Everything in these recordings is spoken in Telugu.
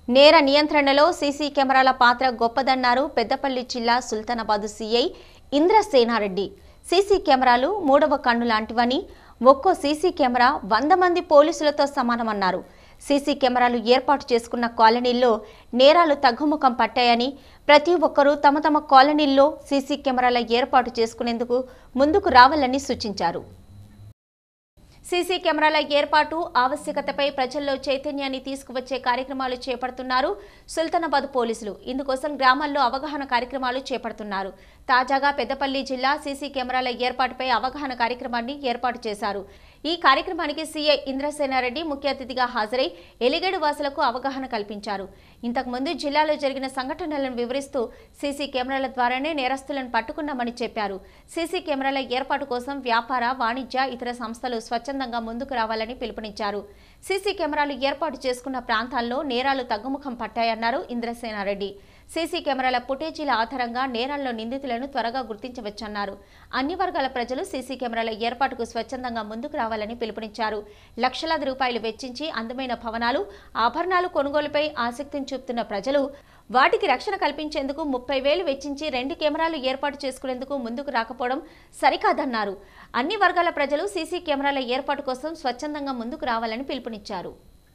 నేర నియంత్రణలో సీసీ కెమెరాల పాత్ర గొప్పదన్నారు పెద్దపల్లి జిల్లా సుల్తానాబాదు సీఐ ఇంద్రసేనారెడ్డి సీసీ కెమెరాలు మూడవ కన్ను లాంటివని ఒక్కో సీసీ కెమెరా వంద మంది పోలీసులతో సమానమన్నారు సీసీ కెమెరాలు ఏర్పాటు చేసుకున్న కాలనీల్లో నేరాలు తగ్గుముఖం పట్టాయని ప్రతి ఒక్కరూ తమ తమ కాలనీల్లో సీసీ కెమెరాల ఏర్పాటు చేసుకునేందుకు ముందుకు రావాలని సూచించారు సీసీ కెమెరాల ఏర్పాటు ఆవశ్యకతపై ప్రజల్లో చైతన్యాన్ని తీసుకువచ్చే కార్యక్రమాలు చేపడుతున్నారు సుల్తానాబాద్ పోలీసులు ఇందుకోసం గ్రామాల్లో అవగాహన కార్యక్రమాలు చేపడుతున్నారు తాజాగా పెద్దపల్లి జిల్లా సీసీ కెమెరాల ఏర్పాటుపై అవగాహన కార్యక్రమాన్ని ఏర్పాటు చేశారు ఈ కార్యక్రమానికి సీఐ ఇంద్రసేనారెడ్డి ముఖ్య అతిథిగా హాజరై ఎలిగేడు వాసులకు అవగాహన కల్పించారు ఇంతకుముందు జిల్లాలో జరిగిన సంఘటనలను వివరిస్తూ సీసీ కెమెరాల ద్వారానే నేరస్తులను పట్టుకున్నామని చెప్పారు సీసీ కెమెరాల ఏర్పాటు కోసం వ్యాపార వాణిజ్య ఇతర సంస్థలు స్వచ్ఛందంగా ముందుకు రావాలని పిలుపునిచ్చారు సీసీ కెమెరాలు ఏర్పాటు చేసుకున్న ప్రాంతాల్లో నేరాలు తగ్గుముఖం పట్టాయన్నారు ఇంద్రసేనారెడ్డి సీసీ కెమెరాల ఫుటేజీల ఆధారంగా నేరాల్లో నిందితులను త్వరగా గుర్తించవచ్చన్నారు అన్ని వర్గాల ప్రజలు సీసీ కెమెరాల ఏర్పాటుకు స్వచ్ఛందంగా ముందుకు రావాలని పిలుపునిచ్చారు లక్షలాది రూపాయలు వెచ్చించి అందమైన భవనాలు ఆభరణాలు కొనుగోలుపై ఆసక్తిని చూపుతున్న ప్రజలు వాటికి రక్షణ కల్పించేందుకు ముప్పై వేలు వెచ్చించి రెండు కెమెరాలు ఏర్పాటు చేసుకునేందుకు ముందుకు రాకపోవడం సరికాదన్నారు అన్ని వర్గాల ప్రజలు సీసీ కెమెరాల ఏర్పాటు కోసం స్వచ్ఛందంగా ముందుకు రావాలని పిలుపునిచ్చారు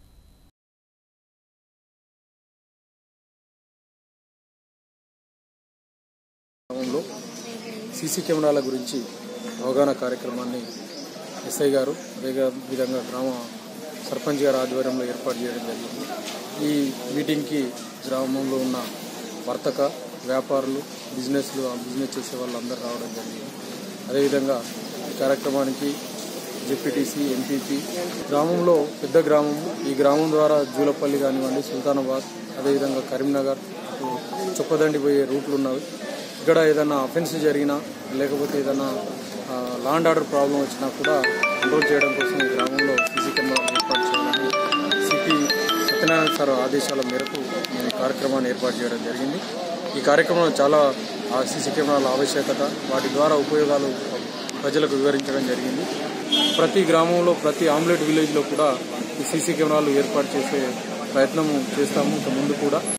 గ్రామంలో సీసీ కెమెరాల గురించి అవగాహన కార్యక్రమాన్ని ఎస్ఐ గారు అదే విధంగా గ్రామ సర్పంచ్ గారి ఆధ్వర్యంలో ఏర్పాటు చేయడం జరిగింది ఈ మీటింగ్కి గ్రామంలో ఉన్న వర్తక వ్యాపారులు బిజినెస్లు ఆ బిజినెస్ చేసే వాళ్ళందరూ రావడం జరిగింది అదేవిధంగా ఈ కార్యక్రమానికి జెడ్పీటీసీ ఎంపీపీ గ్రామంలో పెద్ద గ్రామం ఈ గ్రామం ద్వారా జూలపల్లి కానివ్వండి సుల్తానాబాద్ అదేవిధంగా కరీంనగర్ అటు చొప్పదండి పోయే రూట్లు ఉన్నవి ఇక్కడ ఏదైనా అఫెన్స్ జరిగినా లేకపోతే ఏదైనా లాండ్ ఆర్డర్ ప్రాబ్లం వచ్చినా కూడా కంట్రోల్ చేయడం కోసం ఈ గ్రామంలో సీసీ కెమెరా ఏర్పాటు చేయాలని సిపి సత్యనారాయణ సార్ ఆదేశాల మేరకు మేము ఈ కార్యక్రమాన్ని ఏర్పాటు చేయడం జరిగింది ఈ కార్యక్రమంలో చాలా సీసీ కెమెరాల ఆవశ్యకత వాటి ద్వారా ఉపయోగాలు ప్రజలకు వివరించడం జరిగింది ప్రతి గ్రామంలో ప్రతి ఆమ్లెట్ విలేజ్లో కూడా ఈ సీసీ కెమెరాలు ఏర్పాటు చేసే ప్రయత్నం చేస్తాము ఇక ముందు కూడా